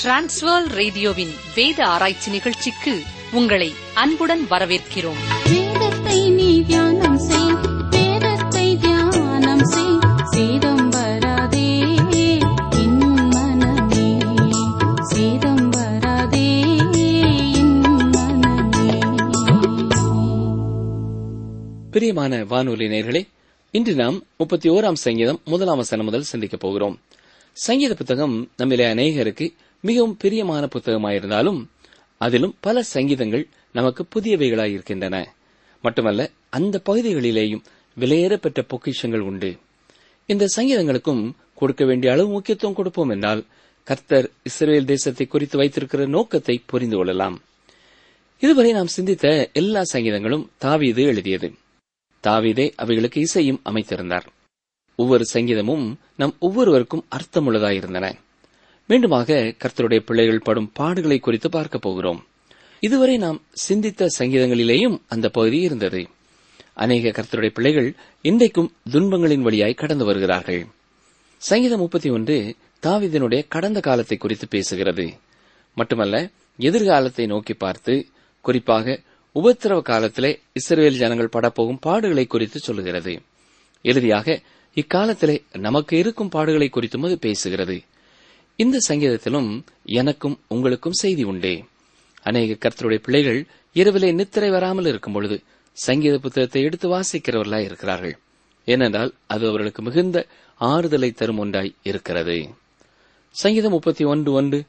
transfer ரேடியோவின் வேத ஆராய்ச்சி நிகழ்ச்சிக்கு உங்களை அன்புடன் வரவேற்கிறோம் வேதத்தை நீ தியானம் செய் வேதத்தை தியானம் செய் சேதம் வராதே என் மனமே சேதம் வராதே என் மனமே பிரியமான வானொலி நேர்களே இன்று நாம் முப்பத்தி ஓராம் சங்கீதம் முதலாம் வசனம் முதல் சிந்திக்கப் போகிறோம் சங்கீத புத்தகம் நம்மிலே அநேகருக்கு மிகவும் பிரியமான புத்தகமாயிருந்தாலும் அதிலும் பல சங்கீதங்கள் நமக்கு புதியவைகளாய் இருக்கின்றன மட்டுமல்ல அந்த பகுதிகளிலேயும் விலையேறப்பெற்ற பொக்கிஷங்கள் உண்டு இந்த சங்கீதங்களுக்கும் கொடுக்க வேண்டிய அளவு முக்கியத்துவம் கொடுப்போம் என்றால் கர்த்தர் இஸ்ரேல் தேசத்தை குறித்து வைத்திருக்கிற நோக்கத்தை புரிந்து கொள்ளலாம் இதுவரை நாம் சிந்தித்த எல்லா சங்கீதங்களும் தாவீது எழுதியது தாவீதே அவைகளுக்கு இசையும் அமைத்திருந்தார் ஒவ்வொரு சங்கீதமும் நம் ஒவ்வொருவருக்கும் அர்த்தமுள்ளதாயிருந்தன மீண்டுமாக கர்த்தருடைய பிள்ளைகள் படும் பாடுகளை குறித்து பார்க்கப் போகிறோம் இதுவரை நாம் சிந்தித்த சங்கீதங்களிலேயும் அந்த பகுதி இருந்தது அநேக கர்த்தருடைய பிள்ளைகள் இன்றைக்கும் துன்பங்களின் வழியாய் கடந்து வருகிறார்கள் சங்கீதம் முப்பத்தி ஒன்று தாவிதனுடைய கடந்த காலத்தை குறித்து பேசுகிறது மட்டுமல்ல எதிர்காலத்தை நோக்கி பார்த்து குறிப்பாக உபத்திரவ காலத்திலே இஸ்ரேல் ஜனங்கள் படப்போகும் பாடுகளை குறித்து சொல்லுகிறது இறுதியாக இக்காலத்திலே நமக்கு இருக்கும் பாடுகளை குறித்தும் அது பேசுகிறது இந்த சங்கீதத்திலும் எனக்கும் உங்களுக்கும் செய்தி உண்டே அநேக கர்த்தருடைய பிள்ளைகள் இரவிலே நித்திரை வராமல் இருக்கும் பொழுது சங்கீத புத்தகத்தை எடுத்து வாசிக்கிறவர்களாய் இருக்கிறார்கள் ஏனென்றால் அது அவர்களுக்கு மிகுந்த ஆறுதலை தரும் ஒன்றாய் இருக்கிறது சங்கீதம் முப்பத்தி ஒன்று ஒன்று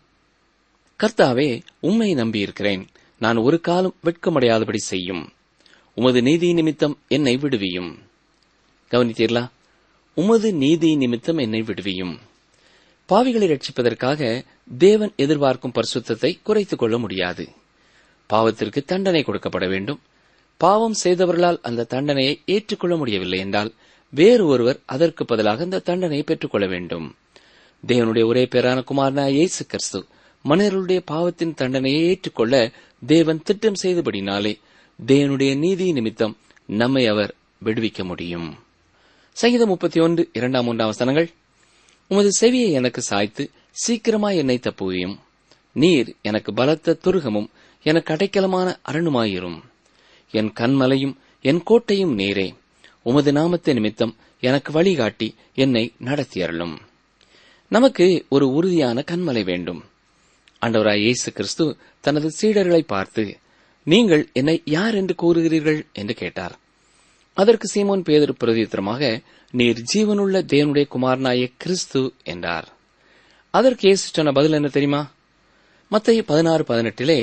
கர்த்தாவே உம்மை நம்பியிருக்கிறேன் நான் ஒரு காலம் வெட்கமடையாதபடி செய்யும் உமது நீதி நிமித்தம் என்னை விடுவியும் கவனித்தீர்களா உமது நீதி நிமித்தம் என்னை விடுவியும் பாவிகளை ரட்சிப்பதற்காக தேவன் எதிர்பார்க்கும் பரிசுத்தத்தை குறைத்துக் கொள்ள முடியாது பாவத்திற்கு தண்டனை கொடுக்கப்பட வேண்டும் பாவம் செய்தவர்களால் அந்த தண்டனையை ஏற்றுக்கொள்ள முடியவில்லை என்றால் வேறு ஒருவர் அதற்கு பதிலாக அந்த தண்டனையை பெற்றுக்கொள்ள வேண்டும் தேவனுடைய ஒரே பேரான குமாரனா இயேசு கிறிஸ்து மனிதர்களுடைய பாவத்தின் தண்டனையை ஏற்றுக்கொள்ள தேவன் திட்டம் செய்தபடினாலே தேவனுடைய நீதி நிமித்தம் நம்மை அவர் விடுவிக்க முடியும் சங்கீதம் முப்பத்தி ஒன்று இரண்டாம் மூன்றாம் வசனங்கள் உமது செவியை எனக்கு சாய்த்து சீக்கிரமாய் என்னை தப்புவியும் நீர் எனக்கு பலத்த துருகமும் எனக்கு அடைக்கலமான அரணுமாயிரும் என் கண்மலையும் என் கோட்டையும் நீரே உமது நாமத்தை நிமித்தம் எனக்கு வழிகாட்டி என்னை நடத்தியருளும் நமக்கு ஒரு உறுதியான கண்மலை வேண்டும் ஆண்டவராய் இயேசு கிறிஸ்து தனது சீடர்களை பார்த்து நீங்கள் என்னை யார் என்று கூறுகிறீர்கள் என்று கேட்டார் அதற்கு சீமோன் பேதர் பிரதித்திரமாக நீர் ஜீவனுள்ள தேவனுடைய குமாரனாய கிறிஸ்து என்றார் அதற்கு இயேசு சொன்ன பதில் என்ன தெரியுமா மத்திய பதினாறு பதினெட்டிலே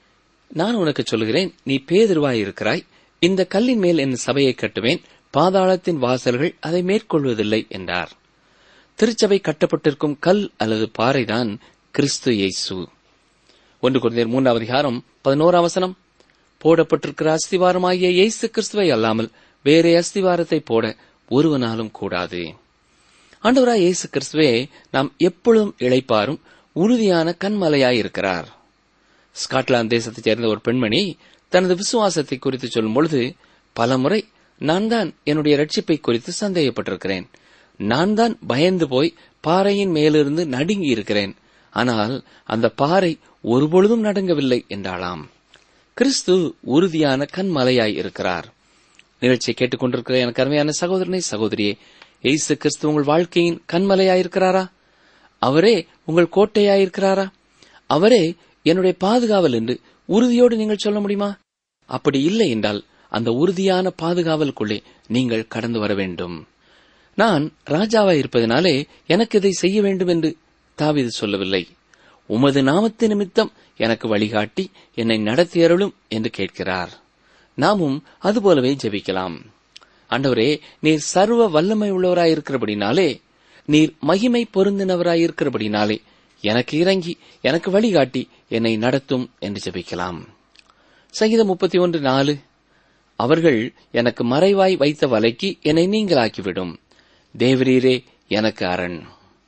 நான் உனக்கு சொல்கிறேன் நீ பேதிருவாய் இருக்கிறாய் இந்த கல்லின் மேல் என் சபையை கட்டுவேன் பாதாளத்தின் வாசல்கள் அதை மேற்கொள்வதில்லை என்றார் திருச்சபை கட்டப்பட்டிருக்கும் கல் அல்லது பாறைதான் கிறிஸ்து இயேசு ஒன்று குழந்தையர் மூன்றாவது அதிகாரம் பதினோராம் வசனம் போடப்பட்டிருக்கிற அஸ்திவாரமாகிய இயேசு கிறிஸ்துவை அல்லாமல் வேறே அஸ்திவாரத்தை போட ஒருவனாலும் கூடாது ஆண்டவராய் இயேசு கிறிஸ்துவே நாம் எப்பொழுதும் இளைப்பாரும் உறுதியான கண்மலையாயிருக்கிறார் ஸ்காட்லாந்து தேசத்தைச் சேர்ந்த ஒரு பெண்மணி தனது விசுவாசத்தை குறித்து சொல்லும் பொழுது பலமுறை நான் தான் என்னுடைய ரட்சிப்பை குறித்து சந்தேகப்பட்டிருக்கிறேன் நான் தான் பயந்து போய் பாறையின் மேலிருந்து நடுங்கி இருக்கிறேன் ஆனால் அந்த பாறை ஒருபொழுதும் நடுங்கவில்லை என்றாளாம் கிறிஸ்து உறுதியான கண்மலையாய் இருக்கிறார் நிகழ்ச்சியை கேட்டுக்கொண்டிருக்கிற எனக்கு அருமையான சகோதரனை சகோதரியே இயேசு கிறிஸ்து உங்கள் வாழ்க்கையின் கண்மலையாயிருக்கிறாரா அவரே உங்கள் கோட்டையாயிருக்கிறாரா அவரே என்னுடைய பாதுகாவல் என்று உறுதியோடு நீங்கள் சொல்ல முடியுமா அப்படி இல்லை என்றால் அந்த உறுதியான பாதுகாவலுக்குள்ளே நீங்கள் கடந்து வர வேண்டும் நான் ராஜாவாய் இருப்பதனாலே எனக்கு இதை செய்ய வேண்டும் என்று தாவீது சொல்லவில்லை உமது நாமத்து நிமித்தம் எனக்கு வழிகாட்டி என்னை நடத்தியருளும் என்று கேட்கிறார் நாமும் அதுபோலவே ஜெபிக்கலாம் ஆண்டவரே நீர் சர்வ வல்லமை உள்ளவராயிருக்கிறபடினாலே நீர் மகிமை பொருந்தினவராயிருக்கிறபடினாலே எனக்கு இறங்கி எனக்கு வழிகாட்டி என்னை நடத்தும் என்று ஜெபிக்கலாம் சங்கீதம் முப்பத்தி ஒன்று நாலு அவர்கள் எனக்கு மறைவாய் வைத்த வலைக்கு என்னை நீங்களாக்கிவிடும் தேவரீரே எனக்கு அரண்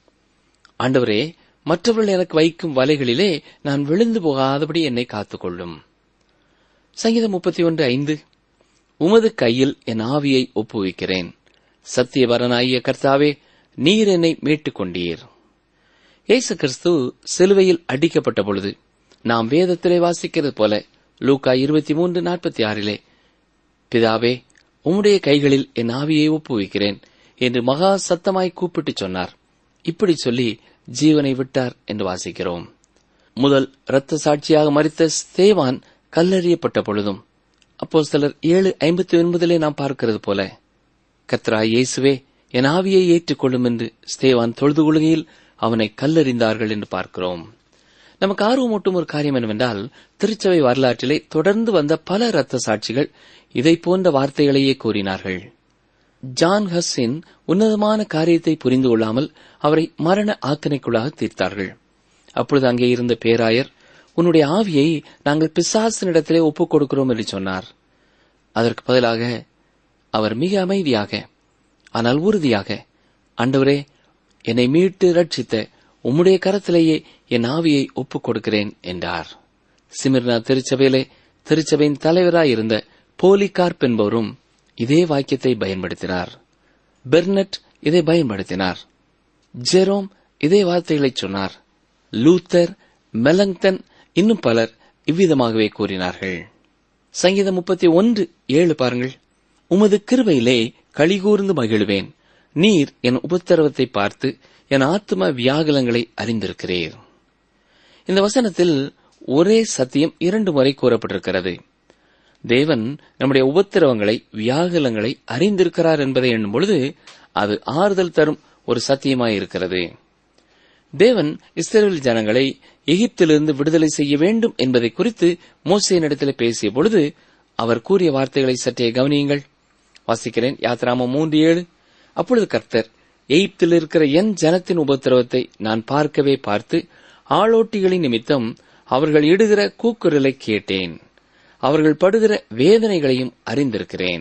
ஆண்டவரே மற்றவர்கள் எனக்கு வைக்கும் வலைகளிலே நான் விழுந்து போகாதபடி என்னை காத்துக்கொள்ளும் சங்கீதம் முப்பத்தி ஒன்று ஐந்து உமது கையில் என் ஆவியை ஒப்புவிக்கிறேன் சத்தியவரனாகிய கர்த்தாவே நீர் என்னை மீட்டுக் கொண்டீர் இயேசு கிறிஸ்து சிலுவையில் அடிக்கப்பட்ட பொழுது நாம் வேதத்திலே வாசிக்கிறது போல லூக்கா இருபத்தி மூன்று நாற்பத்தி ஆறிலே பிதாவே உம்முடைய கைகளில் என் ஆவியை ஒப்புவிக்கிறேன் என்று மகா சத்தமாய் கூப்பிட்டு சொன்னார் இப்படி சொல்லி ஜீவனை விட்டார் என்று வாசிக்கிறோம் முதல் இரத்த சாட்சியாக மறித்த ஸ்தேவான் கல்லறியப்பட்ட பொழுதும் அப்போ சிலர் ஏழு ஐம்பத்தி ஒன்பதிலே நாம் பார்க்கிறது போல கத்ரா இயேசுவே என் ஆவியை ஏற்றுக்கொள்ளும் என்று ஸ்தேவான் தொழுது கொள்கையில் அவனை கல்லறிந்தார்கள் என்று பார்க்கிறோம் நமக்கு ஆர்வமூட்டும் ஒரு காரியம் என்னவென்றால் திருச்சபை வரலாற்றிலே தொடர்ந்து வந்த பல இரத்த சாட்சிகள் இதை போன்ற வார்த்தைகளையே கூறினார்கள் ஜான் ஹஸ்ஸின் உன்னதமான காரியத்தை புரிந்து கொள்ளாமல் அவரை மரண ஆக்கணைக்குள்ளாக தீர்த்தார்கள் அப்பொழுது அங்கே இருந்த பேராயர் உன்னுடைய ஆவியை நாங்கள் பிசாசினிடத்திலே ஒப்புக் கொடுக்கிறோம் என்று சொன்னார் அதற்கு பதிலாக அவர் மிக அமைதியாக ஆனால் உறுதியாக ஆண்டவரே என்னை மீட்டு ரட்சித்த உம்முடைய கரத்திலேயே என் ஆவியை ஒப்புக் கொடுக்கிறேன் என்றார் சிமிர்னா திருச்சபையிலே திருச்சபையின் தலைவராயிருந்த போலிகார்ப் என்பவரும் இதே வாக்கியத்தை பயன்படுத்தினார் பெர்னட் இதை பயன்படுத்தினார் ஜெரோம் இதே வார்த்தைகளை சொன்னார் லூத்தர் மெலங்டன் இன்னும் பலர் இவ்விதமாகவே கூறினார்கள் சங்கீதம் முப்பத்தி ஒன்று ஏழு பாருங்கள் உமது கிருபையிலே கழிகூர்ந்து மகிழுவேன் நீர் என் உபத்திரவத்தை பார்த்து என் ஆத்ம வியாகுலங்களை அறிந்திருக்கிறீர் இந்த வசனத்தில் ஒரே சத்தியம் இரண்டு முறை கூறப்பட்டிருக்கிறது தேவன் நம்முடைய உபத்திரவங்களை வியாகுலங்களை அறிந்திருக்கிறார் என்பதை எண்ணும் பொழுது அது ஆறுதல் தரும் ஒரு சத்தியமாயிருக்கிறது தேவன் இஸ்ரேல் ஜனங்களை எகிப்திலிருந்து விடுதலை செய்ய வேண்டும் என்பதை குறித்து மோசையினிடத்தில் பேசிய பொழுது அவர் கூறிய வார்த்தைகளை சற்றே கவனியுங்கள் வாசிக்கிறேன் யாத்ராமம் மூன்று ஏழு அப்பொழுது கர்த்தர் எகிப்தில் இருக்கிற என் ஜனத்தின் உபத்திரவத்தை நான் பார்க்கவே பார்த்து ஆளோட்டிகளின் நிமித்தம் அவர்கள் இடுகிற கூக்குரலை கேட்டேன் அவர்கள் படுகிற வேதனைகளையும் அறிந்திருக்கிறேன்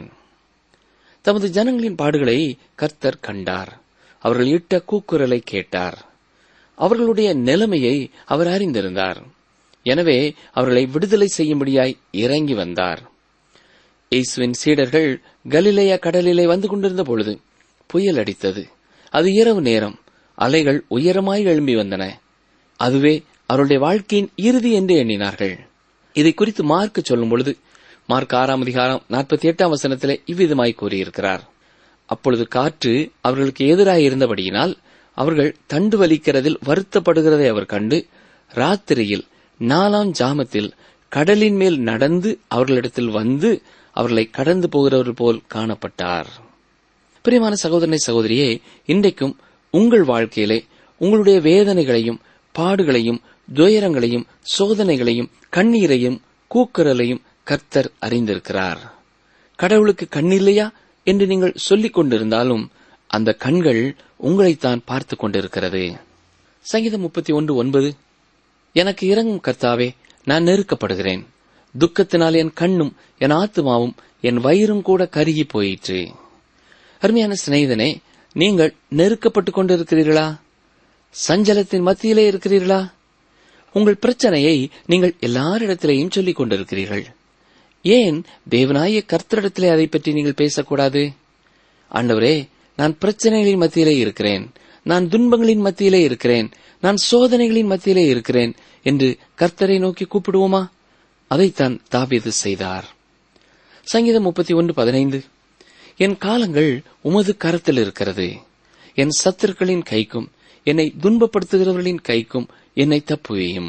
தமது ஜனங்களின் பாடுகளை கர்த்தர் கண்டார் அவர்கள் இட்ட கூக்குரலை கேட்டார் அவர்களுடைய நிலைமையை அவர் அறிந்திருந்தார் எனவே அவர்களை விடுதலை செய்யும்படியாய் இறங்கி வந்தார் இயேசுவின் சீடர்கள் கலிலேயா கடலிலே வந்து கொண்டிருந்த பொழுது புயல் அடித்தது அது இரவு நேரம் அலைகள் உயரமாய் எழும்பி வந்தன அதுவே அவருடைய வாழ்க்கையின் இறுதி என்று எண்ணினார்கள் இதை குறித்து மார்க் சொல்லும் பொழுது மார்க் ஆறாம் அதிகாரம் நாற்பத்தி எட்டாம் வசனத்திலே இவ்விதமாய் கூறியிருக்கிறார் அப்பொழுது காற்று அவர்களுக்கு எதிராக இருந்தபடியினால் அவர்கள் தண்டு வலிக்கிறதில் வருத்தப்படுகிறதை அவர் கண்டு ராத்திரியில் நாலாம் ஜாமத்தில் கடலின் மேல் நடந்து அவர்களிடத்தில் வந்து அவர்களை கடந்து போகிறவர் போல் காணப்பட்டார் பிரியமான சகோதரனை சகோதரியே இன்றைக்கும் உங்கள் வாழ்க்கையிலே உங்களுடைய வேதனைகளையும் பாடுகளையும் துயரங்களையும் சோதனைகளையும் கண்ணீரையும் கூக்குரலையும் கர்த்தர் அறிந்திருக்கிறார் கடவுளுக்கு கண்ணில்லையா என்று நீங்கள் சொல்லிக் கொண்டிருந்தாலும் அந்த கண்கள் உங்களைத்தான் பார்த்து கொண்டிருக்கிறது சங்கீதம் முப்பத்தி ஒன்று ஒன்பது எனக்கு இறங்கும் கர்த்தாவே நான் நெருக்கப்படுகிறேன் துக்கத்தினால் என் கண்ணும் என் ஆத்துமாவும் என் வயிறும் கூட கருகி போயிற்று அருமையான சிநேகிதனே நீங்கள் நெருக்கப்பட்டுக் கொண்டிருக்கிறீர்களா சஞ்சலத்தின் மத்தியிலே இருக்கிறீர்களா உங்கள் பிரச்சனையை நீங்கள் எல்லாரிடத்திலேயும் சொல்லிக் கொண்டிருக்கிறீர்கள் ஏன் தேவனாய கர்த்தரிடத்திலே அதை பற்றி நீங்கள் பேசக்கூடாது ஆண்டவரே நான் பிரச்சனைகளின் மத்தியிலே இருக்கிறேன் நான் துன்பங்களின் மத்தியிலே இருக்கிறேன் நான் சோதனைகளின் மத்தியிலே இருக்கிறேன் என்று கர்த்தரை நோக்கி கூப்பிடுவோமா அதைத்தான் தாவீது செய்தார் சங்கீதம் முப்பத்தி ஒன்று பதினைந்து என் காலங்கள் உமது கரத்தில் இருக்கிறது என் சத்துருக்களின் கைக்கும் என்னை துன்பப்படுத்துகிறவர்களின் கைக்கும் என்னை தப்புவியும்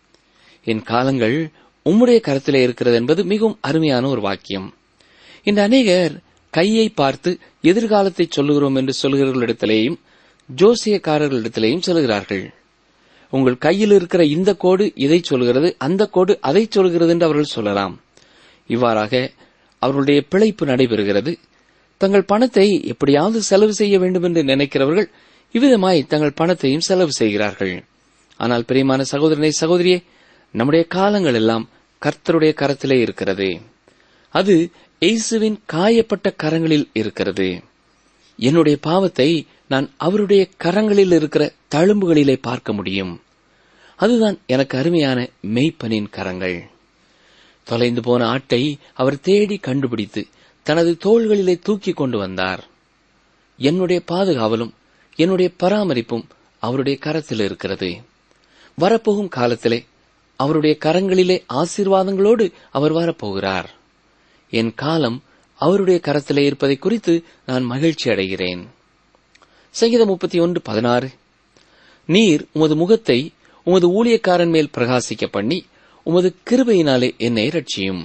என் காலங்கள் உம்முடைய கரத்திலே இருக்கிறது என்பது மிகவும் அருமையான ஒரு வாக்கியம் இந்த அநேகர் கையை பார்த்து எதிர்காலத்தை சொல்லுகிறோம் என்று சொல்கிறவர்களிடத்திலேயும் ஜோசியக்காரர்களிடத்திலேயும் சொல்கிறார்கள் உங்கள் கையில் இருக்கிற இந்த கோடு இதை சொல்கிறது அந்த கோடு அதை சொல்கிறது என்று அவர்கள் சொல்லலாம் இவ்வாறாக அவர்களுடைய பிழைப்பு நடைபெறுகிறது தங்கள் பணத்தை எப்படியாவது செலவு செய்ய வேண்டும் என்று நினைக்கிறவர்கள் இவ்விதமாய் தங்கள் பணத்தையும் செலவு செய்கிறார்கள் ஆனால் பிரியமான சகோதரனை சகோதரியே நம்முடைய காலங்கள் எல்லாம் கர்த்தருடைய கரத்திலே இருக்கிறது அது இயேசுவின் காயப்பட்ட கரங்களில் இருக்கிறது என்னுடைய பாவத்தை நான் அவருடைய கரங்களில் இருக்கிற தழும்புகளிலே பார்க்க முடியும் அதுதான் எனக்கு அருமையான மெய்ப்பனின் கரங்கள் தொலைந்து போன ஆட்டை அவர் தேடி கண்டுபிடித்து தனது தோள்களிலே தூக்கி கொண்டு வந்தார் என்னுடைய பாதுகாவலும் என்னுடைய பராமரிப்பும் அவருடைய கரத்தில் இருக்கிறது வரப்போகும் காலத்திலே அவருடைய கரங்களிலே ஆசீர்வாதங்களோடு அவர் வரப்போகிறார் என் காலம் அவருடைய கரத்திலே இருப்பதை குறித்து நான் மகிழ்ச்சி அடைகிறேன் சங்கீதம் முப்பத்தி ஒன்று பதினாறு நீர் உமது முகத்தை உமது ஊழியக்காரன் மேல் பிரகாசிக்க பண்ணி உமது கிருபையினாலே என்னை ரட்சியும்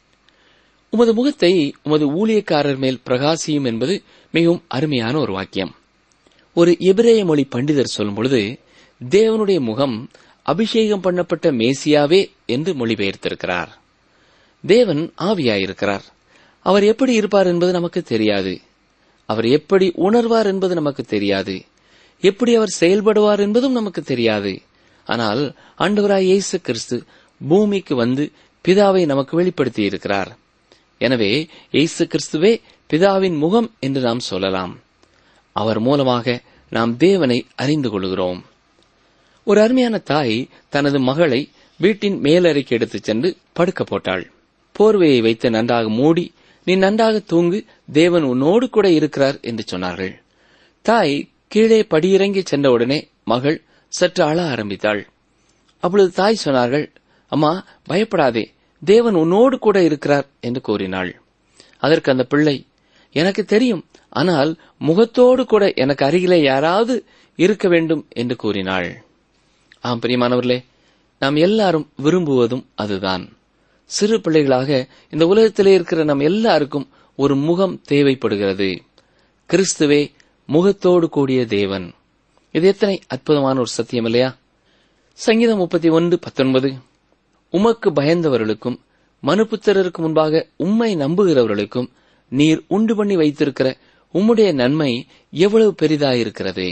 உமது முகத்தை உமது ஊழியக்காரர் மேல் பிரகாசியும் என்பது மிகவும் அருமையான ஒரு வாக்கியம் ஒரு எபிரேய மொழி பண்டிதர் சொல்லும் பொழுது தேவனுடைய முகம் அபிஷேகம் பண்ணப்பட்ட மேசியாவே என்று மொழிபெயர்த்திருக்கிறார் தேவன் ஆவியாயிருக்கிறார் அவர் எப்படி இருப்பார் என்பது நமக்கு தெரியாது அவர் எப்படி உணர்வார் என்பது நமக்கு தெரியாது எப்படி அவர் செயல்படுவார் என்பதும் நமக்கு தெரியாது ஆனால் ஆண்டவராய் இயேசு கிறிஸ்து பூமிக்கு வந்து பிதாவை நமக்கு வெளிப்படுத்தி இருக்கிறார் எனவே இயேசு கிறிஸ்துவே பிதாவின் முகம் என்று நாம் சொல்லலாம் அவர் மூலமாக நாம் தேவனை அறிந்து கொள்கிறோம் ஒரு அருமையான தாய் தனது மகளை வீட்டின் மேலறைக்கு எடுத்துச் சென்று படுக்க போட்டாள் போர்வையை வைத்து நன்றாக மூடி நீ நன்றாக தூங்கு தேவன் உன்னோடு கூட இருக்கிறார் என்று சொன்னார்கள் தாய் கீழே படியிறங்கி சென்றவுடனே மகள் சற்று அழ ஆரம்பித்தாள் அப்பொழுது தாய் சொன்னார்கள் அம்மா பயப்படாதே தேவன் உன்னோடு கூட இருக்கிறார் என்று கூறினாள் அதற்கு அந்த பிள்ளை எனக்கு தெரியும் ஆனால் முகத்தோடு கூட எனக்கு அருகிலே யாராவது இருக்க வேண்டும் என்று கூறினாள் ஆம் பிரியமானவர்களே நாம் எல்லாரும் விரும்புவதும் அதுதான் சிறு பிள்ளைகளாக இந்த உலகத்திலே இருக்கிற நம் எல்லாருக்கும் ஒரு முகம் தேவைப்படுகிறது கிறிஸ்துவே முகத்தோடு கூடிய தேவன் இது எத்தனை அற்புதமான ஒரு சத்தியம் இல்லையா சங்கீதம் முப்பத்தி ஒன்று பத்தொன்பது உமக்கு பயந்தவர்களுக்கும் மனுப்புத்திரருக்கு முன்பாக உம்மை நம்புகிறவர்களுக்கும் நீர் உண்டு பண்ணி வைத்திருக்கிற உம்முடைய நன்மை எவ்வளவு பெரிதாயிருக்கிறது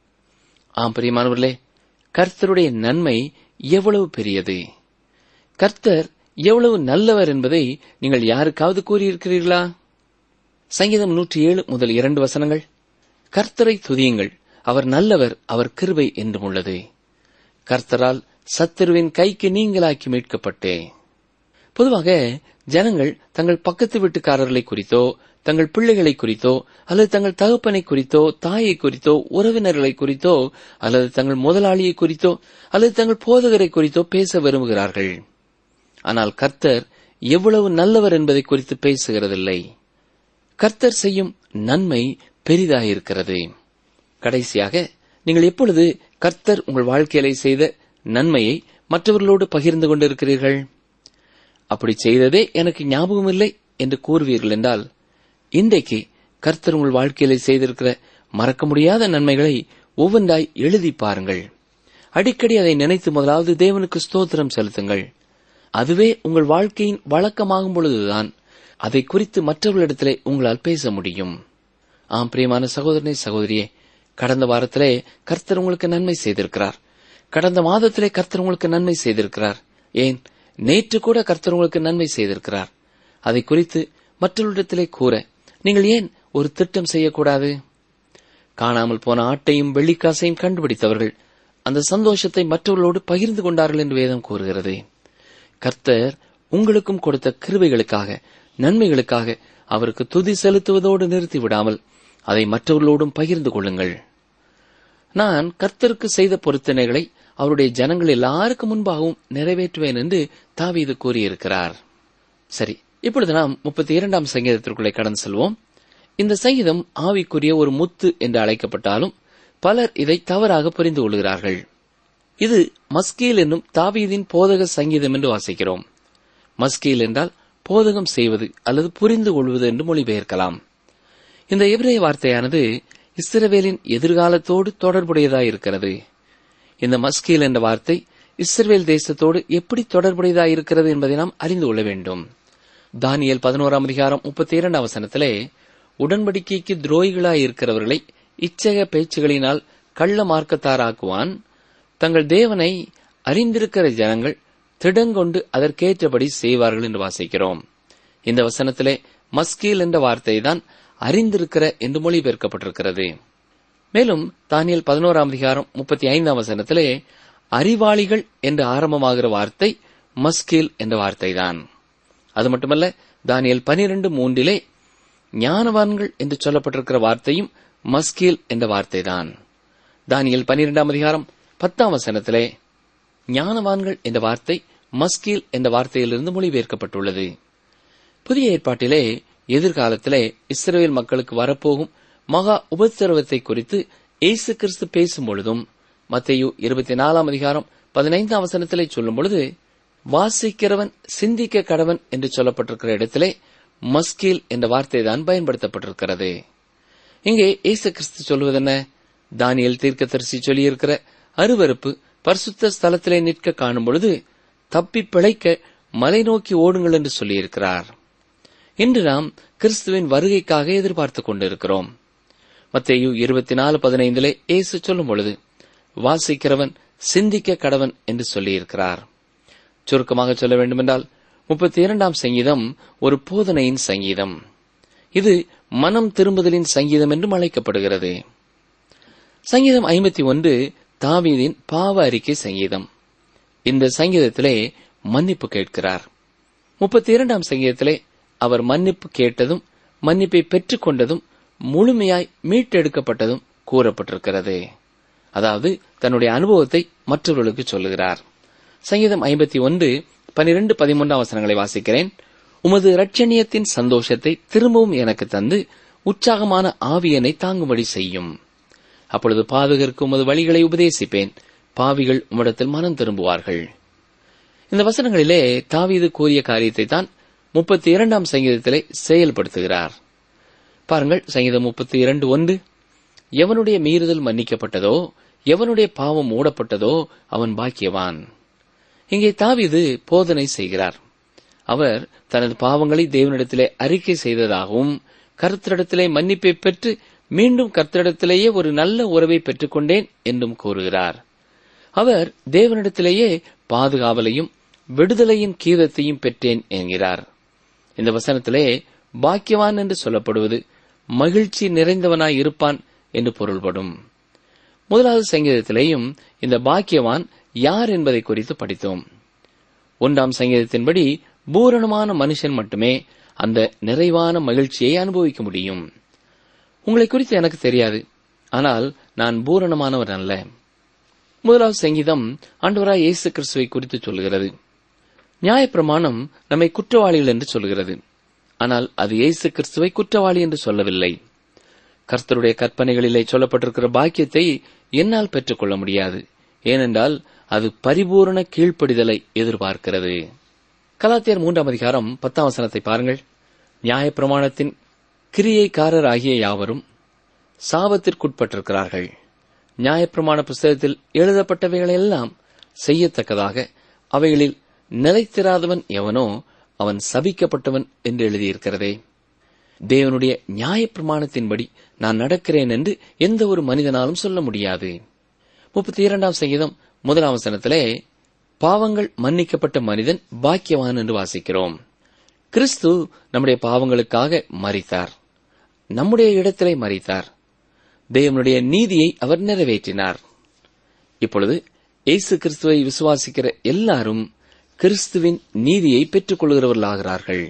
ஆம் பிரியமானவர்களே கர்த்தருடைய நன்மை எவ்வளவு பெரியது கர்த்தர் எவ்வளவு நல்லவர் என்பதை நீங்கள் யாருக்காவது கூறியிருக்கிறீர்களா சங்கீதம் நூற்றி ஏழு முதல் இரண்டு வசனங்கள் கர்த்தரை துதியுங்கள் அவர் நல்லவர் அவர் கிருபை என்றும் உள்ளது கர்த்தரால் சத்துருவின் கைக்கு நீங்களாக்கி மீட்கப்பட்டே பொதுவாக ஜனங்கள் தங்கள் பக்கத்து வீட்டுக்காரர்களை குறித்தோ தங்கள் பிள்ளைகளை குறித்தோ அல்லது தங்கள் தகப்பனை குறித்தோ தாயை குறித்தோ உறவினர்களை குறித்தோ அல்லது தங்கள் முதலாளியை குறித்தோ அல்லது தங்கள் போதகரை குறித்தோ பேச விரும்புகிறார்கள் ஆனால் கர்த்தர் எவ்வளவு நல்லவர் என்பதை குறித்து பேசுகிறதில்லை கர்த்தர் செய்யும் நன்மை பெரிதாயிருக்கிறது கடைசியாக நீங்கள் எப்பொழுது கர்த்தர் உங்கள் வாழ்க்கையிலே செய்த நன்மையை மற்றவர்களோடு பகிர்ந்து கொண்டிருக்கிறீர்கள் அப்படி செய்ததே எனக்கு ஞாபகம் இல்லை என்று கூறுவீர்கள் என்றால் இன்றைக்கு கர்த்தர் உங்கள் வாழ்க்கையிலே செய்திருக்கிற மறக்க முடியாத நன்மைகளை ஒவ்வொன்றாய் எழுதி பாருங்கள் அடிக்கடி அதை நினைத்து முதலாவது தேவனுக்கு ஸ்தோத்திரம் செலுத்துங்கள் அதுவே உங்கள் வாழ்க்கையின் வழக்கமாகும் பொழுதுதான் அதை குறித்து மற்றவர்களிடத்திலே உங்களால் பேச முடியும் ஆம் பிரியமான சகோதரனே சகோதரியே கடந்த வாரத்திலே கர்த்தர் உங்களுக்கு நன்மை செய்திருக்கிறார் கடந்த மாதத்திலே கர்த்தர் உங்களுக்கு நன்மை செய்திருக்கிறார் ஏன் நேற்று கூட கர்த்தர் உங்களுக்கு நன்மை செய்திருக்கிறார் அதை குறித்து மற்றவர்களிடத்திலே கூற நீங்கள் ஏன் ஒரு திட்டம் செய்யக்கூடாது காணாமல் போன ஆட்டையும் வெள்ளிக்காசையும் கண்டுபிடித்தவர்கள் அந்த சந்தோஷத்தை மற்றவர்களோடு பகிர்ந்து கொண்டார்கள் என்று வேதம் கூறுகிறது கர்த்தர் உங்களுக்கும் கொடுத்த கிருபைகளுக்காக நன்மைகளுக்காக அவருக்கு துதி செலுத்துவதோடு நிறுத்தி விடாமல் அதை மற்றவர்களோடும் பகிர்ந்து கொள்ளுங்கள் நான் கர்த்தருக்கு செய்த பொருத்தனைகளை அவருடைய ஜனங்கள் எல்லாருக்கும் முன்பாகவும் நிறைவேற்றுவேன் என்று தாவீது கூறியிருக்கிறார் சரி இப்பொழுது நாம் முப்பத்தி இரண்டாம் சங்கீதத்திற்குள்ளே கடந்து செல்வோம் இந்த சங்கீதம் ஆவிக்குரிய ஒரு முத்து என்று அழைக்கப்பட்டாலும் பலர் இதை தவறாக புரிந்து கொள்கிறார்கள் இது மஸ்கீல் என்னும் தாவீதின் போதக சங்கீதம் என்று வாசிக்கிறோம் மஸ்கீல் என்றால் போதகம் செய்வது அல்லது புரிந்து கொள்வது என்று மொழிபெயர்க்கலாம் இந்த எபிரேய வார்த்தையானது இஸ்ரவேலின் எதிர்காலத்தோடு தொடர்புடையதாயிருக்கிறது இந்த மஸ்கீல் என்ற வார்த்தை இஸ்ரவேல் தேசத்தோடு எப்படி தொடர்புடையதாயிருக்கிறது என்பதை நாம் அறிந்து கொள்ள வேண்டும் தானியல் பதினோராம் அதிகாரம் முப்பத்தி இரண்டாம் வசனத்திலே உடன்படிக்கைக்கு துரோகிகளாயிருக்கிறவர்களை இச்சக பேச்சுகளினால் கள்ள மார்க்கத்தாராக்குவான் தங்கள் தேவனை அறிந்திருக்கிற ஜனங்கள் திடங்கொண்டு அதற்கேற்றபடி செய்வார்கள் என்று வாசிக்கிறோம் இந்த வசனத்திலே மஸ்கீல் என்ற வார்த்தை தான் அறிந்திருக்கிற என்று மொழிபெயர்க்கப்பட்டிருக்கிறது மேலும் தானியல் பதினோராம் அதிகாரம் முப்பத்தி ஐந்தாம் வசனத்திலே அறிவாளிகள் என்று ஆரம்பமாகிற வார்த்தை மஸ்கீல் என்ற வார்த்தைதான் அது மட்டுமல்ல தானியல் பனிரெண்டு மூன்றிலே ஞானவான்கள் என்று சொல்லப்பட்டிருக்கிற வார்த்தையும் மஸ்கீல் என்ற வார்த்தைதான் தானியல் பனிரெண்டாம் அதிகாரம் பத்தாம் வசனத்திலே ஞானவான்கள் என்ற வார்த்தை மஸ்கீல் என்ற வார்த்தையிலிருந்து மொழிபெயர்க்கப்பட்டுள்ளது புதிய ஏற்பாட்டிலே எதிர்காலத்திலே இஸ்ரேல் மக்களுக்கு வரப்போகும் மகா உபத்திரவத்தை குறித்து இயேசு கிறிஸ்து பேசும் பொழுதும் மத்தேயு இருபத்தி நாலாம் அதிகாரம் பதினைந்தாம் வசனத்திலே சொல்லும் பொழுது வாசிக்கிறவன் சிந்திக்க கடவன் என்று சொல்லப்பட்டிருக்கிற இடத்திலே மஸ்கீல் என்ற வார்த்தை தான் பயன்படுத்தப்பட்டிருக்கிறது இங்கே இயேசு கிறிஸ்து சொல்வதென்ன தானியல் தீர்க்கதரிசி சொல்லியிருக்கிற அருவருப்பு பரிசுத்த ஸ்தலத்திலே நிற்க காணும் பொழுது தப்பி பிழைக்க மலை நோக்கி ஓடுங்கள் என்று சொல்லியிருக்கிறார் இன்று நாம் கிறிஸ்துவின் வருகைக்காக எதிர்பார்த்துக் கொண்டிருக்கிறோம் மத்தேயு இருபத்தி நாலு பதினைந்திலே இயேசு சொல்லும் பொழுது வாசிக்கிறவன் சிந்திக்க கடவன் என்று சொல்லியிருக்கிறார் சுருக்கமாக சொல்ல வேண்டுமென்றால் முப்பத்தி இரண்டாம் சங்கீதம் ஒரு போதனையின் சங்கீதம் இது மனம் திரும்புதலின் சங்கீதம் என்றும் அழைக்கப்படுகிறது சங்கீதம் ஐம்பத்தி ஒன்று தாவீதின் பாவ அறிக்கை சங்கீதம் இந்த சங்கீதத்திலே மன்னிப்பு கேட்கிறார் முப்பத்தி இரண்டாம் சங்கீதத்திலே அவர் மன்னிப்பு கேட்டதும் மன்னிப்பை பெற்றுக் கொண்டதும் முழுமையாய் மீட்டெடுக்கப்பட்டதும் கூறப்பட்டிருக்கிறது அதாவது தன்னுடைய அனுபவத்தை மற்றவர்களுக்கு சொல்லுகிறார் சங்கீதம் ஐம்பத்தி ஒன்று பனிரெண்டு பதிமூன்றாம் வசனங்களை வாசிக்கிறேன் உமது இரட்சணியத்தின் சந்தோஷத்தை திரும்பவும் எனக்கு தந்து உற்சாகமான ஆவியனை தாங்கும்படி செய்யும் அப்பொழுது பாதகருக்கு உமது வழிகளை உபதேசிப்பேன் பாவிகள் உம்மிடத்தில் மனம் திரும்புவார்கள் இந்த வசனங்களிலே தாவீது கூறிய காரியத்தை தான் முப்பத்தி இரண்டாம் சங்கீதத்திலே செயல்படுத்துகிறார் பாருங்கள் சங்கீதம் முப்பத்தி இரண்டு ஒன்று எவனுடைய மீறுதல் மன்னிக்கப்பட்டதோ எவனுடைய பாவம் மூடப்பட்டதோ அவன் பாக்கியவான் இங்கே தாவீது போதனை செய்கிறார் அவர் தனது பாவங்களை தேவனிடத்திலே அறிக்கை செய்ததாகவும் கர்த்தரிடத்திலே மன்னிப்பை பெற்று மீண்டும் கர்த்தரிடத்திலேயே ஒரு நல்ல உறவை பெற்றுக்கொண்டேன் என்றும் கூறுகிறார் அவர் தேவனிடத்திலேயே பாதுகாவலையும் விடுதலையின் கீதத்தையும் பெற்றேன் என்கிறார் இந்த வசனத்திலே பாக்கியவான் என்று சொல்லப்படுவது மகிழ்ச்சி நிறைந்தவனாய் இருப்பான் என்று பொருள்படும் முதலாவது சங்கீதத்திலேயும் இந்த பாக்கியவான் யார் என்பதை குறித்து படித்தோம் ஒன்றாம் சங்கீதத்தின்படி பூரணமான மனுஷன் மட்டுமே அந்த நிறைவான மகிழ்ச்சியை அனுபவிக்க முடியும் உங்களை குறித்து எனக்கு தெரியாது ஆனால் நான் பூரணமானவர் அல்ல முதலாவது சங்கீதம் ஆண்டவராய் இயேசு கிறிஸ்துவை குறித்து சொல்கிறது நியாயப்பிரமாணம் நம்மை குற்றவாளிகள் என்று சொல்கிறது ஆனால் அது இயேசு கிறிஸ்துவை குற்றவாளி என்று சொல்லவில்லை கர்த்தருடைய கற்பனைகளிலே சொல்லப்பட்டிருக்கிற பாக்கியத்தை என்னால் பெற்றுக்கொள்ள முடியாது ஏனென்றால் அது பரிபூரண கீழ்ப்படிதலை எதிர்பார்க்கிறது கலாத்தியர் மூன்றாம் அதிகாரம் பத்தாம் வசனத்தை பாருங்கள் நியாயப்பிரமாணத்தின் கிரியைக்காரர் ஆகிய யாவரும் சாபத்திற்குட்பட்டிருக்கிறார்கள் நியாயப்பிரமாண புஸ்தகத்தில் எழுதப்பட்டவைகளெல்லாம் செய்யத்தக்கதாக அவைகளில் நிலைத்திராதவன் எவனோ அவன் சபிக்கப்பட்டவன் என்று எழுதியிருக்கிறதே தேவனுடைய நியாயப்பிரமாணத்தின்படி நான் நடக்கிறேன் என்று எந்த ஒரு மனிதனாலும் சொல்ல முடியாது முப்பத்தி இரண்டாம் சங்கீதம் முதலாம் வசனத்திலே பாவங்கள் மன்னிக்கப்பட்ட மனிதன் பாக்கியவான் என்று வாசிக்கிறோம் கிறிஸ்து நம்முடைய பாவங்களுக்காக மறித்தார் நம்முடைய இடத்திலே மறித்தார் தேவனுடைய நீதியை அவர் நிறைவேற்றினார் இப்பொழுது இயேசு கிறிஸ்துவை விசுவாசிக்கிற எல்லாரும் கிறிஸ்துவின் நீதியை பெற்றுக் கொள்கிறவர்களாகிறார்கள்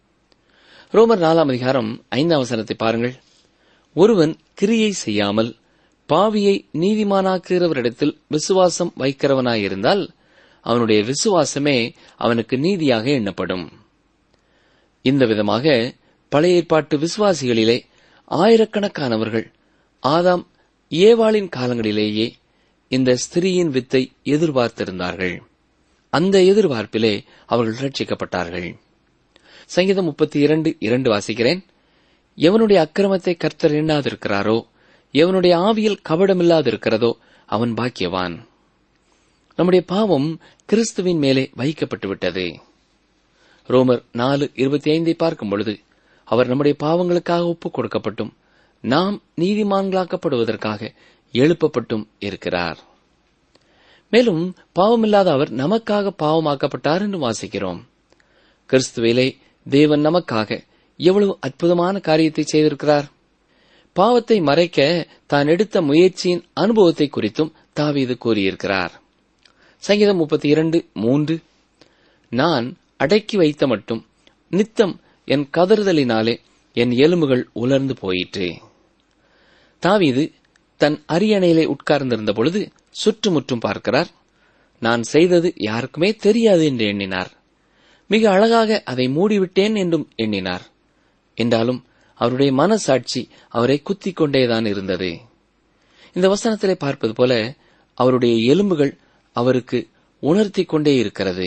ரோமர் நாலாம் அதிகாரம் ஐந்தாம் வசனத்தை பாருங்கள் ஒருவன் கிரியை செய்யாமல் பாவியை நீதிமானாக்குகிறவரிடத்தில் விசுவாசம் வைக்கிறவனாயிருந்தால் அவனுடைய விசுவாசமே அவனுக்கு நீதியாக எண்ணப்படும் இந்த விதமாக பழைய ஏற்பாட்டு விசுவாசிகளிலே ஆயிரக்கணக்கானவர்கள் ஆதாம் ஏவாளின் காலங்களிலேயே இந்த ஸ்திரீயின் வித்தை எதிர்பார்த்திருந்தார்கள் அந்த எதிர்பார்ப்பிலே அவர்கள் ரட்சிக்கப்பட்டார்கள் சங்கீதம் முப்பத்தி இரண்டு இரண்டு வாசிக்கிறேன் எவனுடைய அக்கிரமத்தை கர்த்தர் எண்ணாதிருக்கிறாரோ எவனுடைய ஆவியில் கபடமில்லாதிருக்கிறதோ அவன் பாக்கியவான் நம்முடைய பாவம் கிறிஸ்துவின் மேலே வைக்கப்பட்டு விட்டது ரோமர் நாலு இருபத்தி ஐந்தை பார்க்கும் பொழுது அவர் நம்முடைய பாவங்களுக்காக ஒப்புக் கொடுக்கப்பட்டும் நாம் நீதிமான்களாக்கப்படுவதற்காக எழுப்பப்பட்டும் இருக்கிறார் மேலும் பாவமில்லாத அவர் நமக்காக பாவமாக்கப்பட்டார் என்று வாசிக்கிறோம் கிறிஸ்துவிலே தேவன் நமக்காக எவ்வளவு அற்புதமான காரியத்தை செய்திருக்கிறார் பாவத்தை மறைக்க தான் எடுத்த முயற்சியின் அனுபவத்தை குறித்தும் தாவீது கூறியிருக்கிறார் சங்கீதம் முப்பத்தி இரண்டு மூன்று நான் அடக்கி வைத்த மட்டும் நித்தம் என் கதறுதலினாலே என் எலும்புகள் உலர்ந்து போயிற்று தாவீது தன் அரியணையிலே உட்கார்ந்திருந்த பொழுது சுற்றுமுற்றும் பார்க்கிறார் நான் செய்தது யாருக்குமே தெரியாது என்று எண்ணினார் மிக அழகாக அதை மூடிவிட்டேன் என்றும் எண்ணினார் என்றாலும் அவருடைய மனசாட்சி அவரை குத்திக் கொண்டேதான் இருந்தது இந்த வசனத்திலே பார்ப்பது போல அவருடைய எலும்புகள் அவருக்கு உணர்த்தி கொண்டே இருக்கிறது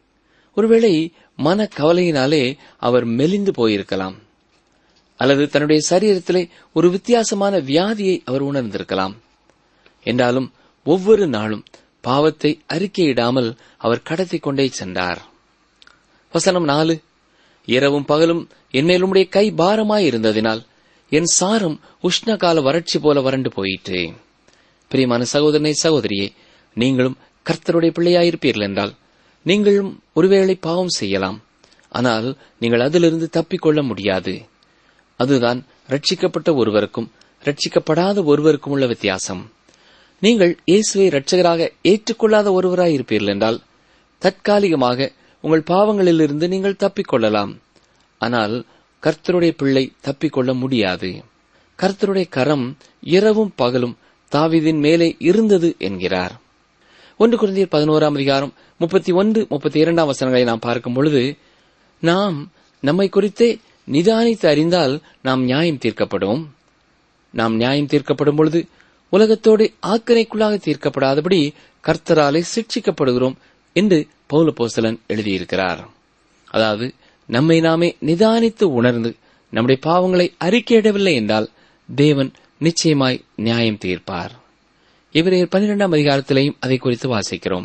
ஒருவேளை மன கவலையினாலே அவர் மெலிந்து போயிருக்கலாம் அல்லது தன்னுடைய சரீரத்திலே ஒரு வித்தியாசமான வியாதியை அவர் உணர்ந்திருக்கலாம் என்றாலும் ஒவ்வொரு நாளும் பாவத்தை அறிக்கையிடாமல் அவர் கடத்திக் கொண்டே சென்றார் வசனம் நாலு இரவும் பகலும் என்மேல் உம்முடைய கை பாரமாய் இருந்ததினால் என் சாரம் உஷ்ணகால வறட்சி போல வறண்டு போயிற்று பிரியமான சகோதரனை சகோதரியே நீங்களும் கர்த்தருடைய பிள்ளையாயிருப்பீர்கள் என்றால் நீங்களும் ஒருவேளை பாவம் செய்யலாம் ஆனால் நீங்கள் அதிலிருந்து தப்பிக்கொள்ள முடியாது அதுதான் ரட்சிக்கப்பட்ட ஒருவருக்கும் ரட்சிக்கப்படாத ஒருவருக்கும் உள்ள வித்தியாசம் நீங்கள் இயேசுவை இரட்சகராக ஏற்றுக்கொள்ளாத ஒருவராய் இருப்பீர்கள் என்றால் தற்காலிகமாக உங்கள் பாவங்களிலிருந்து நீங்கள் தப்பிக்கொள்ளலாம் ஆனால் கர்த்தருடைய பிள்ளை தப்பிக்கொள்ள முடியாது கர்த்தருடைய கரம் இரவும் பகலும் தாவீதின் மேலே இருந்தது என்கிறார் ஒன்று குழந்தையர் பதினோராம் அதிகாரம் முப்பத்தி ஒன்று முப்பத்தி இரண்டாம் வசனங்களை நாம் பார்க்கும் பொழுது நாம் நம்மை குறித்தே நிதானித்து அறிந்தால் நாம் நியாயம் தீர்க்கப்படுவோம் நாம் நியாயம் தீர்க்கப்படும் பொழுது உலகத்தோடு ஆக்கனைக்குள்ளாக தீர்க்கப்படாதபடி கர்த்தராலே சிக்ஷிக்கப்படுகிறோம் என்று பௌலபோசலன் எழுதியிருக்கிறார் அதாவது நம்மை நாமே நிதானித்து உணர்ந்து நம்முடைய பாவங்களை அறிக்கையிடவில்லை என்றால் தேவன் நிச்சயமாய் நியாயம் தீர்ப்பார் இவரையர் பன்னிரெண்டாம் அதிகாரத்திலேயும் அதை குறித்து வாசிக்கிறோம்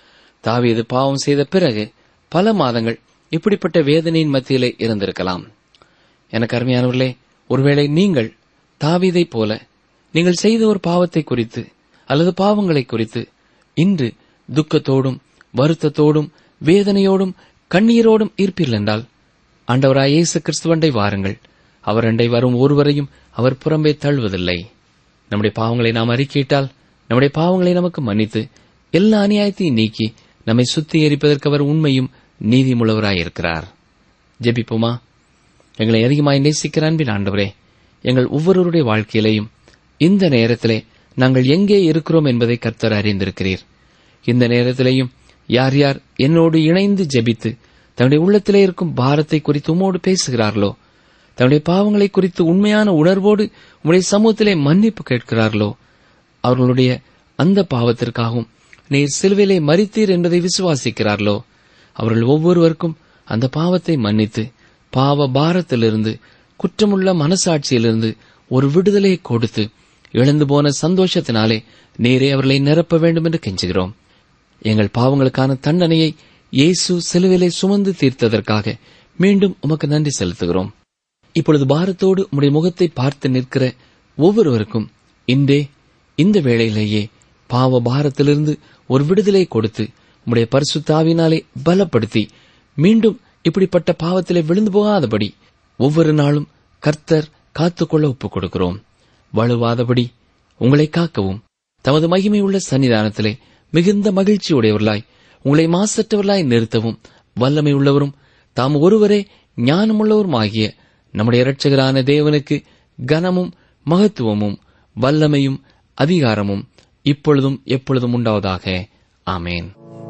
தாவீது பாவம் செய்த பிறகு பல மாதங்கள் இப்படிப்பட்ட வேதனையின் மத்தியிலே இருந்திருக்கலாம் எனக்கு அருமையானவர்களே ஒருவேளை நீங்கள் தாவீதைப் போல நீங்கள் செய்த ஒரு பாவத்தை குறித்து அல்லது பாவங்களை குறித்து இன்று துக்கத்தோடும் வருத்தத்தோடும் வேதனையோடும் கண்ணீரோடும் இருப்பீர்கள் என்றால் ஆண்டவராய் இயேசு கிறிஸ்துவண்டை வாருங்கள் அவர் அண்டை வரும் ஒருவரையும் அவர் புறம்பே தள்ளுவதில்லை நம்முடைய பாவங்களை நாம் அறிக்கையிட்டால் நம்முடைய பாவங்களை நமக்கு மன்னித்து எல்லா அநியாயத்தையும் நீக்கி நம்மை சுத்திகரிப்பதற்கு அவர் உண்மையும் நீதிமுள்ளவராயிருக்கிறார் ஜெபிப்போமா எங்களை அதிகமாய் நேசிக்கிற அன்பின் ஆண்டவரே எங்கள் ஒவ்வொருவருடைய வாழ்க்கையிலேயும் இந்த நேரத்திலே நாங்கள் எங்கே இருக்கிறோம் என்பதை கர்த்தர் அறிந்திருக்கிறீர் இந்த நேரத்திலேயும் யார் யார் என்னோடு இணைந்து ஜெபித்து தன்னுடைய உள்ளத்திலே இருக்கும் பாரத்தை குறித்து உம்மோடு பேசுகிறார்களோ தன்னுடைய பாவங்களை குறித்து உண்மையான உணர்வோடு உம்முடைய சமூகத்திலே மன்னிப்பு கேட்கிறார்களோ அவர்களுடைய அந்த பாவத்திற்காகவும் நீர் சிலுவிலே மறித்தீர் என்பதை விசுவாசிக்கிறார்களோ அவர்கள் ஒவ்வொருவருக்கும் அந்த பாவத்தை மன்னித்து பாவ பாரத்திலிருந்து குற்றமுள்ள மனசாட்சியிலிருந்து ஒரு விடுதலையை கொடுத்து இழந்து போன சந்தோஷத்தினாலே நீரே அவர்களை நிரப்ப வேண்டும் என்று கெஞ்சுகிறோம் எங்கள் பாவங்களுக்கான தண்டனையை இயேசு சிலுவிலே சுமந்து தீர்த்ததற்காக மீண்டும் உமக்கு நன்றி செலுத்துகிறோம் இப்பொழுது பாரத்தோடு உம்முடைய முகத்தை பார்த்து நிற்கிற ஒவ்வொருவருக்கும் இன்றே இந்த வேளையிலேயே பாவ பாரத்திலிருந்து ஒரு விடுதலை கொடுத்து உம்முடைய பரிசுத்தாவினாலே பலப்படுத்தி மீண்டும் இப்படிப்பட்ட பாவத்திலே விழுந்து போகாதபடி ஒவ்வொரு நாளும் கர்த்தர் காத்துக்கொள்ள ஒப்புக் கொடுக்கிறோம் வலுவாதபடி உங்களை காக்கவும் தமது மகிமை உள்ள சன்னிதானத்திலே மிகுந்த மகிழ்ச்சியுடையவர்களாய் உங்களை மாசற்றவர்களாய் நிறுத்தவும் வல்லமை உள்ளவரும் தாம் ஒருவரே ஞானமுள்ளவருமாகிய நம்முடைய இரட்சகரான தேவனுக்கு கனமும் மகத்துவமும் வல்லமையும் அதிகாரமும் இப்பொழுதும் எப்பொழுதும் உண்டாவதாக ஆமேன்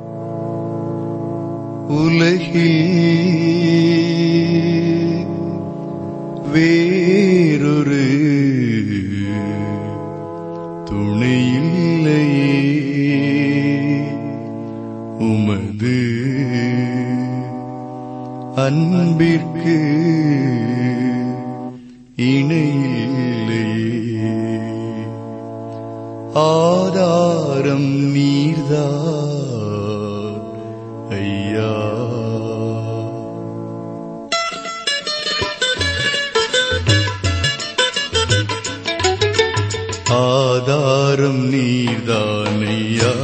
உலகில் வேறொரு துணையில்லையே உமது அன்பிற்கு இணையில்லையே ஆதாரம் நீர்தான் ஐயா ஆதாரம் நீர்தானையா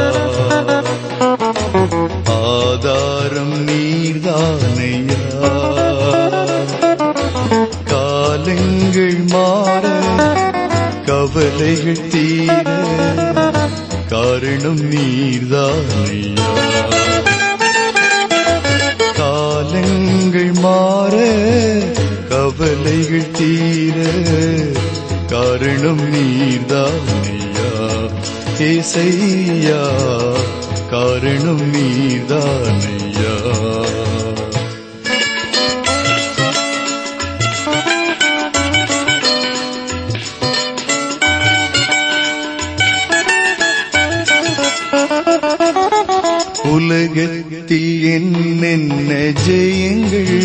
ஆதாரம் நீர்தானையா காலங்கள் மாற கவலைகள் தீர காரணம் நீர்தானையா காலங்கள் மாற கவலைகள் தீர காரணம் நீர்தானையா ஏசையா காரணம் நீர்தானையா உலகத்தில் என்னென்ன ஜெயங்கள்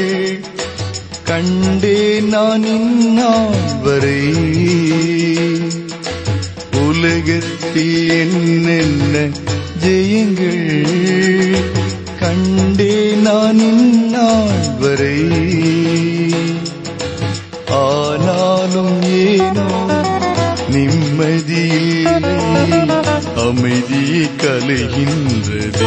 கண்டே நான் இந்நாள் வரை உலகத்தில் என்னென்ன ஜெயங்கள் கண்டே நான் இந்நாள் வரை ஆனாலும் ஏனோ நிம்மதியில்லை அமைதியை கலைகின்றதே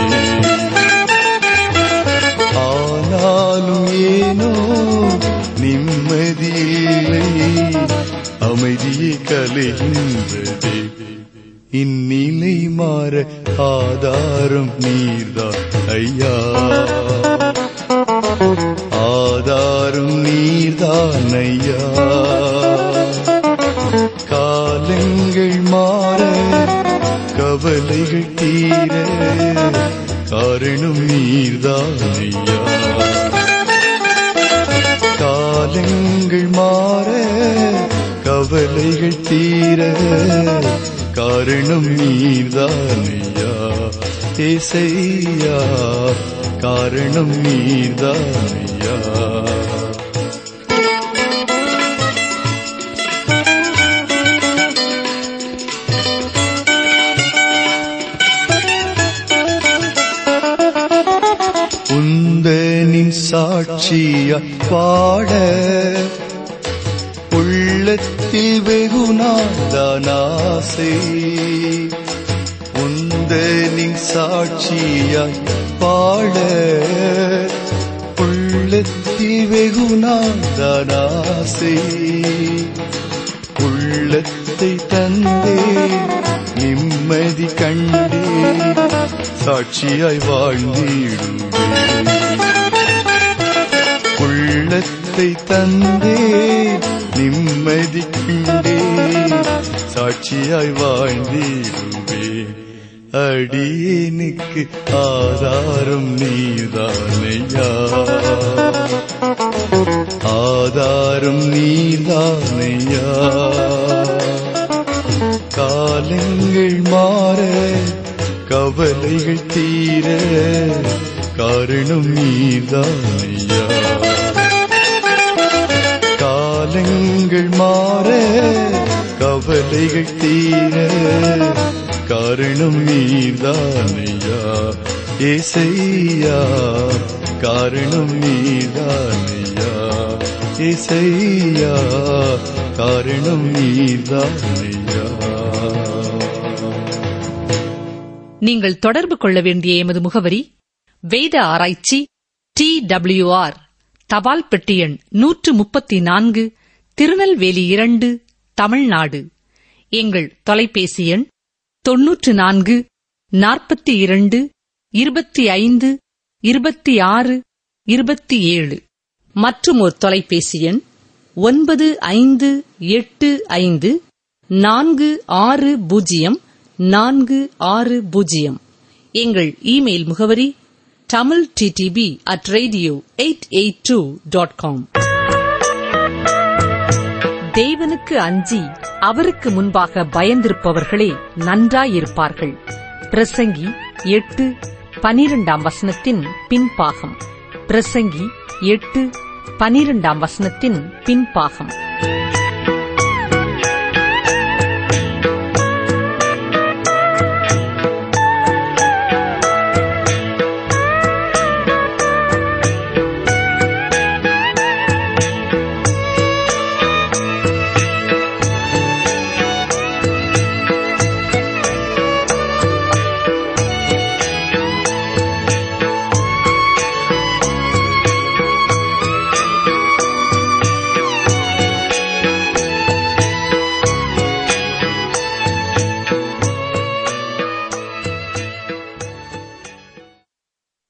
ஆனாலும் ஏனோ நிம்மதியில்லை அமைதியை கலைகின்றதே இந்நிலை மாற ஆதாரம் நீர்தான் ஐயா ஆதாரம் நீர்தான் ஐயா காலங்கள் மாற கவலைகள் தீர காரணம் நீர்தான் ஐயா காலங்கள் மாற கவலைகள் தீர காரணம் நீர்தான் ஐயா ஏசையா காரணம் நீர்தான் ஐயா உந்தனின் சாட்சிய பாட உள்ளத்தில் வெகுநாதானாசை உந்தனின் சாட்சியாய் பாட உள்ளத்தில் வெகுநாதானாசை உள்ளத்தை தந்தே நிம்மதி கண்டே சாட்சியாய் வாழ்ந்திடுவே உள்ளத்தை தந்தே நிம்மதி கண்டே சாட்சியாய் வாழ்ந்திடுவே அடியேனுக்கு ஆதாரம் நீதானையா ஆதாரம் நீதானையா காலங்கள் மாற கவலைகள் தீர காரணம் நீதானையா காலங்கள் மாற கவலைகள் தீர காரணம் நீதானையா ஏசையா காரணம் நீதானையா ஏசையா காரணம் நீதானையா நீங்கள் தொடர்பு கொள்ள வேண்டிய எமது முகவரி வேத ஆராய்ச்சி டி டபிள்யூஆர் தபால் பெட்டி எண் நூற்று முப்பத்தி நான்கு திருநெல்வேலி இரண்டு தமிழ்நாடு எங்கள் தொலைபேசி எண் தொன்னூற்று நான்கு நாற்பத்தி இரண்டு இருபத்தி ஐந்து இருபத்தி ஆறு இருபத்தி ஏழு மற்றும் ஒரு தொலைபேசி எண் ஒன்பது ஐந்து எட்டு ஐந்து நான்கு ஆறு பூஜ்ஜியம் நான்கு ஆறு பூஜ்ஜியம் எங்கள் இமெயில் முகவரி Tamil DTP at radio eight eight two dot com தேவனுக்கு அஞ்சி அவருக்கு முன்பாக பயந்திருப்பவர்களே நன்றாயிருப்பார்கள் பிரசங்கி எட்டு பனிரெண்டாம் வசனத்தின் பின்பாகம் பிரசங்கி எட்டு பனிரெண்டாம் வசனத்தின் பின்பாகம்